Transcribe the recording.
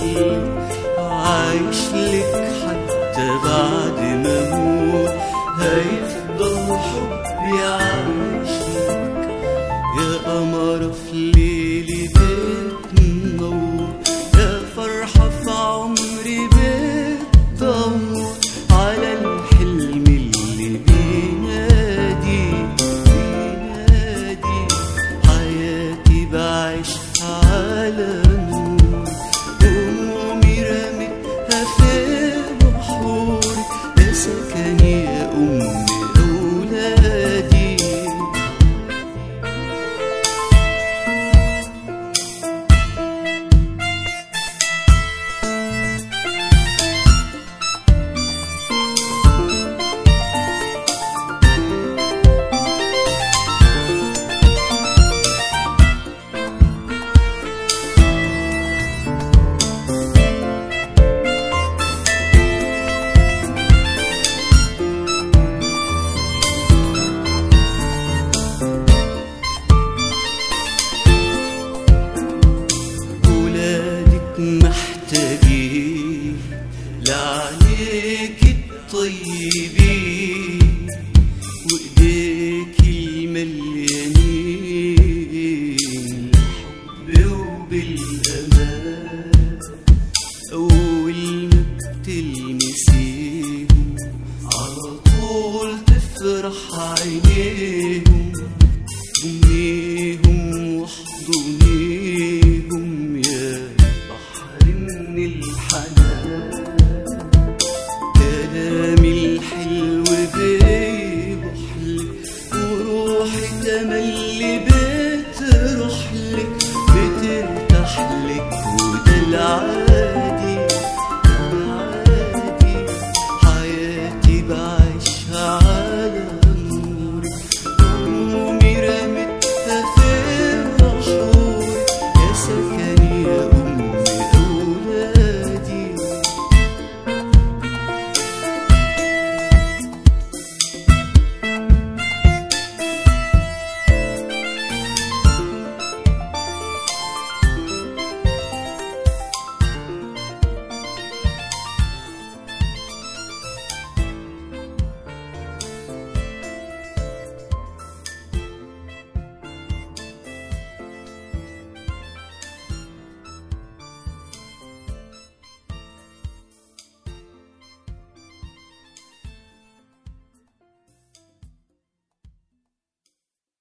عايش لك حتى بعد ما اموت هيفضل حبي عايش لك يا قمر في ليلي بتنور يا فرحة في عمري بتدور على الحلم اللي بينادي بينادي حياتي بعيشها على نور همومي رميتها في بحوري يا سكني يا أم أولادي ولادك محتاجين لعليك الطيبين وايديك المليانين الحب وبالامان اول ما بتلمسيهم على طول تفرح عينيهم ضميهم واحضنيهم